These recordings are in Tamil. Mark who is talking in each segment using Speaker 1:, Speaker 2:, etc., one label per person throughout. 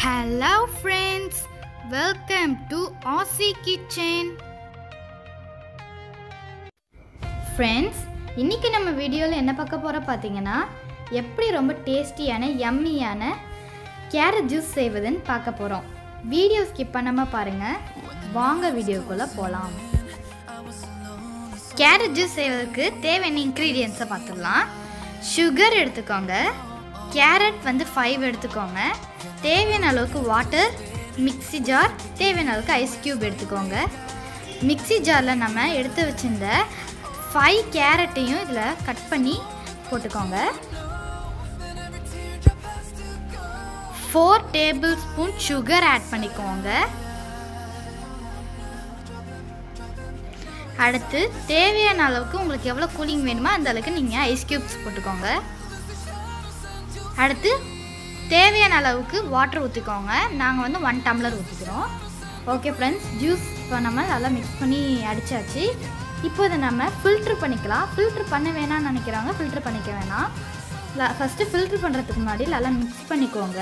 Speaker 1: Hello, friends. Welcome to Aussie Kitchen. Friends இன்னைக்கு நம்ம வீடியோவில் என்ன பார்க்க போகிறோம் பார்த்தீங்கன்னா எப்படி ரொம்ப டேஸ்டியான யம்மியான கேரட் ஜூஸ் செய்வதுன்னு பார்க்க போகிறோம் வீடியோ ஸ்கிப் பண்ணாமல் பாருங்கள் வாங்க வீடியோக்குள்ளே போகலாம் கேரட் ஜூஸ் செய்வதற்கு தேவையான இன்க்ரீடியன்ஸை பார்த்துடலாம் சுகர் எடுத்துக்கோங்க கேரட் வந்து ஃபைவ் எடுத்துக்கோங்க தேவையான அளவுக்கு வாட்டர் மிக்ஸி ஜார் தேவையான அளவுக்கு ஐஸ் க்யூப் எடுத்துக்கோங்க மிக்ஸி ஜாரில் நம்ம எடுத்து வச்சிருந்த ஃபைவ் கேரட்டையும் இதில் கட் பண்ணி போட்டுக்கோங்க four tablespoon sugar add பண்ணிக்கோங்க அடுத்து தேவையான அளவுக்கு உங்களுக்கு எவ்வளோ கூலிங் வேணுமோ அந்த அளவுக்கு நீங்கள் ஐஸ் க்யூப்ஸ் போட்டுக்கோங்க அடுத்து தேவையான அளவுக்கு வாட்டர் ஊற்றிக்கோங்க நாங்கள் வந்து ஒன் டம்ளர் ஊற்றிக்கிறோம் ஓகே ஃப்ரெண்ட்ஸ் ஜூஸ் இப்போ நம்ம நல்லா மிக்ஸ் பண்ணி அடித்தாச்சு இப்போ இதை நம்ம ஃபில்ட்ரு பண்ணிக்கலாம் ஃபில்ட்ரு பண்ண வேணாம்னு நினைக்கிறவங்க ஃபில்ட்ரு பண்ணிக்க வேணாம் ஃபஸ்ட்டு ஃபில்ட்ரு பண்ணுறதுக்கு முன்னாடி நல்லா மிக்ஸ் பண்ணிக்கோங்க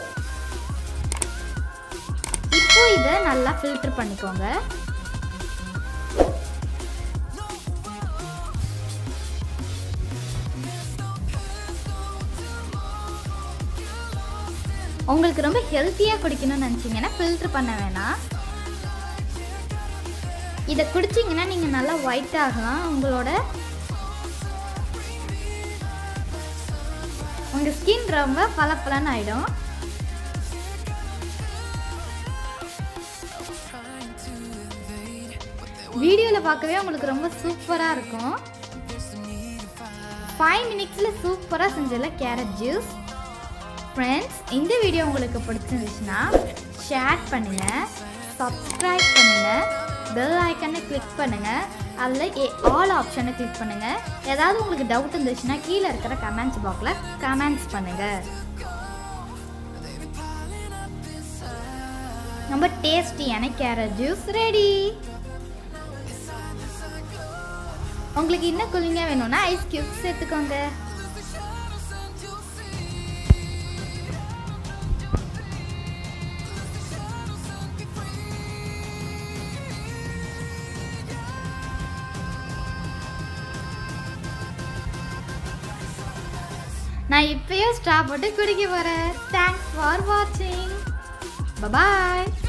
Speaker 1: இப்போ இதை நல்லா ஃபில்ட்ரு பண்ணிக்கோங்க உங்களுக்கு ரொம்ப ஹெல்த்தியாக குடிக்கணும்னு நினச்சிங்கன்னா ஃபில்ட்ரு பண்ண வேணாம் இதை குடிச்சிங்கன்னா நீங்கள் நல்லா ஒயிட் ஆகலாம் உங்களோட உங்கள் ஸ்கின் ரொம்ப பளபளன்னு ஆகிடும் வீடியோவில் பார்க்கவே உங்களுக்கு ரொம்ப சூப்பராக இருக்கும் ஃபைவ் மினிட்ஸில் சூப்பராக செஞ்சல கேரட் ஜூஸ் ஃப்ரெண்ட்ஸ் இந்த வீடியோ உங்களுக்கு பிடிச்சிருந்துச்சுன்னா ஷேர் பண்ணுங்கள் சப்ஸ்கிரைப் பண்ணுங்கள் பெல் ஐக்கனை கிளிக் பண்ணுங்கள் அதில் ஏ ஆல் ஆப்ஷனை கிளிக் பண்ணுங்கள் ஏதாவது உங்களுக்கு டவுட் இருந்துச்சுன்னா கீழே இருக்கிற கமெண்ட்ஸ் பாக்ஸில் கமெண்ட்ஸ் பண்ணுங்கள் ரொம்ப டேஸ்டியான கேரட் ஜூஸ் ரெடி உங்களுக்கு இன்னும் கூலிங்காக வேணும்னா ஐஸ் கியூப்ஸ் சேர்த்துக்கோங்க நான் இப்பயே ஸ்டாப் போட்டு குடிக்க போகிறேன் தேங்க்ஸ் ஃபார் வாட்சிங் பபாய்